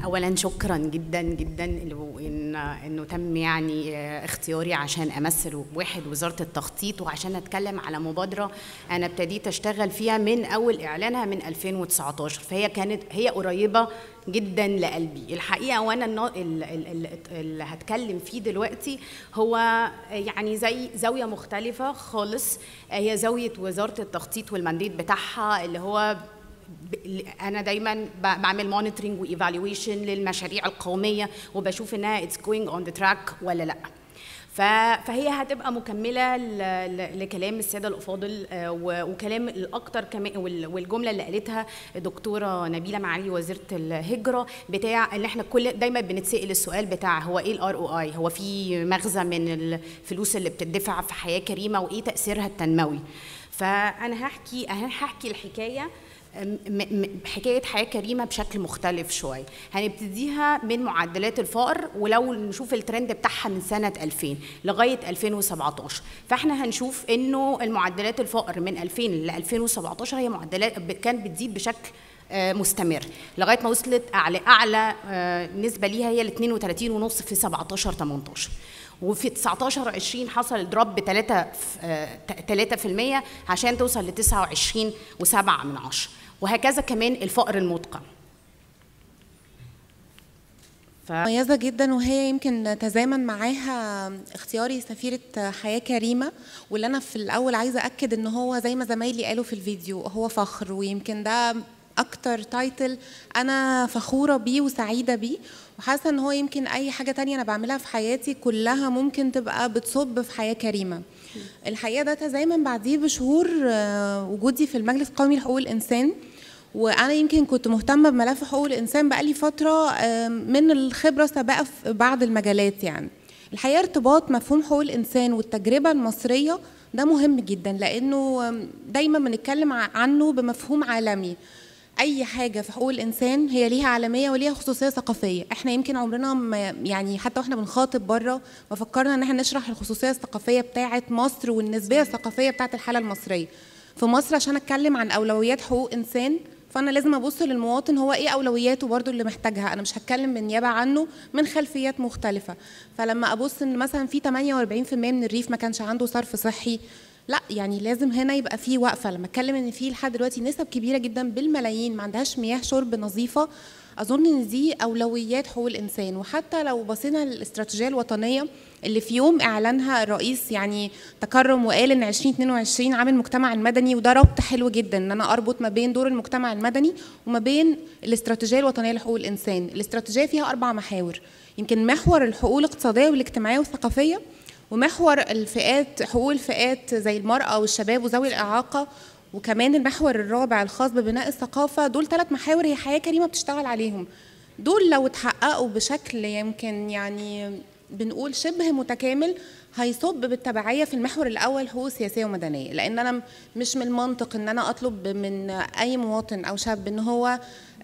اولا شكرا جدا جدا ان انه تم يعني اختياري عشان امثل واحد وزاره التخطيط وعشان اتكلم على مبادره انا ابتديت اشتغل فيها من اول اعلانها من 2019 فهي كانت هي قريبه جدا لقلبي الحقيقه وانا اللي هتكلم فيه دلوقتي هو يعني زي زاويه مختلفه خالص هي زاويه وزاره التخطيط والمانديت بتاعها اللي هو انا دايما بعمل مونيتورنج وايفالويشن للمشاريع القوميه وبشوف انها اتس جوينج اون ذا تراك ولا لا فهي هتبقى مكمله لكلام الساده الافاضل وكلام الاكثر كمان والجمله اللي قالتها الدكتوره نبيله معالي وزيره الهجره بتاع ان احنا كل دايما بنتسال السؤال بتاع هو ايه الار او اي هو في مغزى من الفلوس اللي بتدفع في حياه كريمه وايه تاثيرها التنموي فانا هحكي انا هحكي الحكايه حكايه حياه كريمه بشكل مختلف شويه هنبتديها من معدلات الفقر ولو نشوف الترند بتاعها من سنه 2000 لغايه 2017 فاحنا هنشوف انه المعدلات الفقر من 2000 ل 2017 هي معدلات كانت بتزيد بشكل مستمر لغايه ما وصلت اعلى اعلى نسبه ليها هي ال 32.5 في 17 18 وفي 19 20 حصل دروب ب 3 3% عشان توصل ل 29 و7 من 10 وهكذا كمان الفقر المدقع ف... مميزه جدا وهي يمكن تزامن معاها اختياري سفيره حياه كريمه واللي انا في الاول عايزه اكد ان هو زي ما زمايلي قالوا في الفيديو هو فخر ويمكن ده اكتر تايتل انا فخوره بيه وسعيده بيه وحاسه ان هو يمكن اي حاجه تانية انا بعملها في حياتي كلها ممكن تبقى بتصب في حياه كريمه الحقيقه ده تزامن بعديه بشهور وجودي في المجلس القومي لحقوق الانسان وانا يمكن كنت مهتمه بملف حقوق الانسان بقالي فتره من الخبره السابقه في بعض المجالات يعني الحقيقه ارتباط مفهوم حقوق الانسان والتجربه المصريه ده مهم جدا لانه دايما بنتكلم عنه بمفهوم عالمي اي حاجه في حقوق الانسان هي ليها عالميه وليها خصوصيه ثقافيه احنا يمكن عمرنا ما يعني حتى واحنا بنخاطب بره ما فكرنا ان احنا نشرح الخصوصيه الثقافيه بتاعه مصر والنسبيه الثقافيه بتاعه الحاله المصريه في مصر عشان اتكلم عن اولويات حقوق انسان فانا لازم ابص للمواطن هو ايه اولوياته برضو اللي محتاجها انا مش هتكلم بالنيابه عنه من خلفيات مختلفه فلما ابص ان مثلا في 48% من الريف ما كانش عنده صرف صحي لا يعني لازم هنا يبقى في وقفه لما اتكلم ان في لحد دلوقتي نسب كبيره جدا بالملايين ما عندهاش مياه شرب نظيفه اظن ان دي اولويات حقوق الانسان وحتى لو بصينا للاستراتيجيه الوطنيه اللي في يوم اعلانها الرئيس يعني تكرم وقال ان 2022 عام المجتمع المدني وده ربط حلو جدا ان انا اربط ما بين دور المجتمع المدني وما بين الاستراتيجيه الوطنيه لحقوق الانسان الاستراتيجيه فيها اربع محاور يمكن محور الحقوق الاقتصاديه والاجتماعيه والثقافيه ومحور الفئات حقوق الفئات زي المرأة والشباب وذوي الإعاقة وكمان المحور الرابع الخاص ببناء الثقافة دول ثلاث محاور هي حياة كريمة بتشتغل عليهم دول لو اتحققوا بشكل يمكن يعني بنقول شبه متكامل هيصب بالتبعيه في المحور الاول حقوق سياسيه ومدنيه لان انا مش من المنطق ان انا اطلب من اي مواطن او شاب ان هو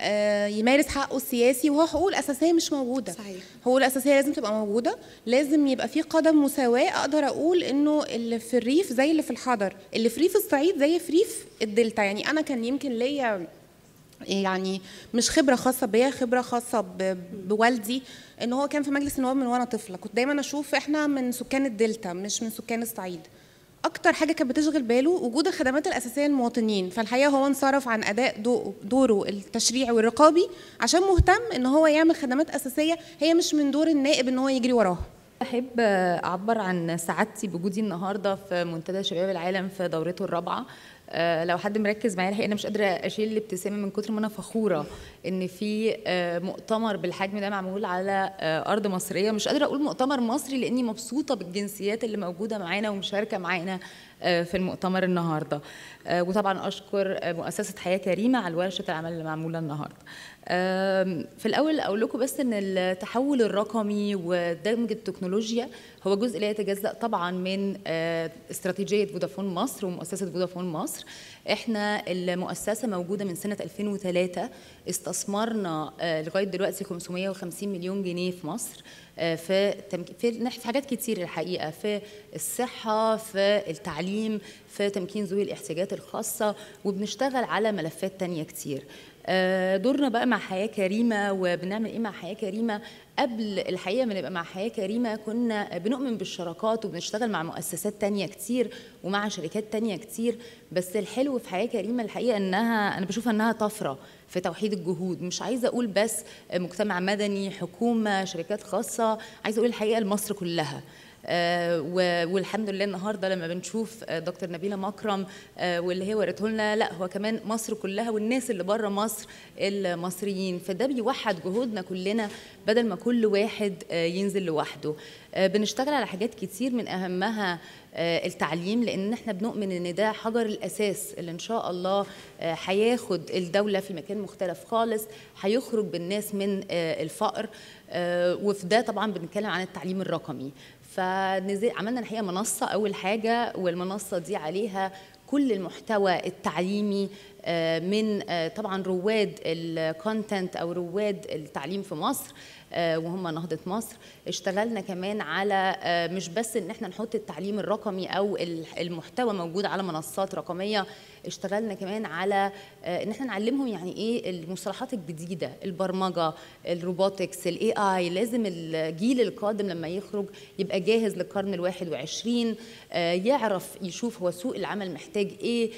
يمارس حقه السياسي وهو حقوقه الاساسيه مش موجوده صحيح. حقوقه الاساسيه لازم تبقى موجوده لازم يبقى في قدم مساواه اقدر اقول انه اللي في الريف زي اللي في الحضر اللي في ريف الصعيد زي في ريف الدلتا يعني انا كان يمكن ليا يعني مش خبره خاصه بيا خبره خاصه بوالدي ان هو كان في مجلس النواب من وانا طفله كنت دايما اشوف احنا من سكان الدلتا مش من سكان الصعيد اكتر حاجه كانت بتشغل باله وجود الخدمات الاساسيه للمواطنين فالحقيقه هو انصرف عن اداء دوره التشريعي والرقابي عشان مهتم ان هو يعمل خدمات اساسيه هي مش من دور النائب ان هو يجري وراها احب اعبر عن سعادتي بوجودي النهارده في منتدى شباب العالم في دورته الرابعه آه لو حد مركز معايا الحقيقه انا مش قادره اشيل الابتسامه من كتر ما انا فخوره ان في آه مؤتمر بالحجم ده معمول على آه ارض مصريه مش قادره اقول مؤتمر مصري لاني مبسوطه بالجنسيات اللي موجوده معانا ومشاركه معانا في المؤتمر النهارده وطبعا اشكر مؤسسه حياه كريمه على ورشه العمل اللي معموله النهارده في الاول اقول لكم بس ان التحول الرقمي ودمج التكنولوجيا هو جزء لا يتجزا طبعا من استراتيجيه فودافون مصر ومؤسسه فودافون مصر احنا المؤسسه موجوده من سنه 2003 استثمرنا لغايه دلوقتي 550 مليون جنيه في مصر في في حاجات كتير الحقيقه في الصحه في التعليم في تمكين ذوي الاحتياجات الخاصه وبنشتغل على ملفات تانية كتير آه، دورنا بقى مع حياه كريمه وبنعمل ايه مع حياه كريمه قبل الحقيقه ما نبقى مع حياه كريمه كنا بنؤمن بالشراكات وبنشتغل مع مؤسسات تانية كتير ومع شركات تانية كتير بس الحلو في حياه كريمه الحقيقه انها انا بشوف انها طفره في توحيد الجهود مش عايزه اقول بس مجتمع مدني حكومه شركات خاصه عايزه اقول الحقيقه لمصر كلها آه، و- والحمد لله النهارده لما بنشوف آه، دكتور نبيله مكرم آه، واللي هي ورته لنا لا هو كمان مصر كلها والناس اللي بره مصر المصريين فده بيوحد جهودنا كلنا بدل ما كل واحد آه، ينزل لوحده آه، بنشتغل على حاجات كتير من اهمها آه، التعليم لان احنا بنؤمن ان ده حجر الاساس اللي ان شاء الله آه، هياخد الدوله في مكان مختلف خالص هيخرج بالناس من آه، الفقر آه، وفي ده طبعا بنتكلم عن التعليم الرقمي فنزل عملنا الحقيقه منصه اول حاجه والمنصه دي عليها كل المحتوى التعليمي آه، من آه، طبعا رواد الكونتنت او رواد التعليم في مصر آه، وهم نهضة مصر اشتغلنا كمان على آه، مش بس ان احنا نحط التعليم الرقمي او ال- المحتوى موجود على منصات رقمية اشتغلنا كمان على آه، ان احنا نعلمهم يعني ايه المصطلحات الجديدة البرمجة الروبوتكس الاي اي لازم الجيل القادم لما يخرج يبقى جاهز للقرن الواحد وعشرين آه، يعرف يشوف هو سوق العمل محتاج ايه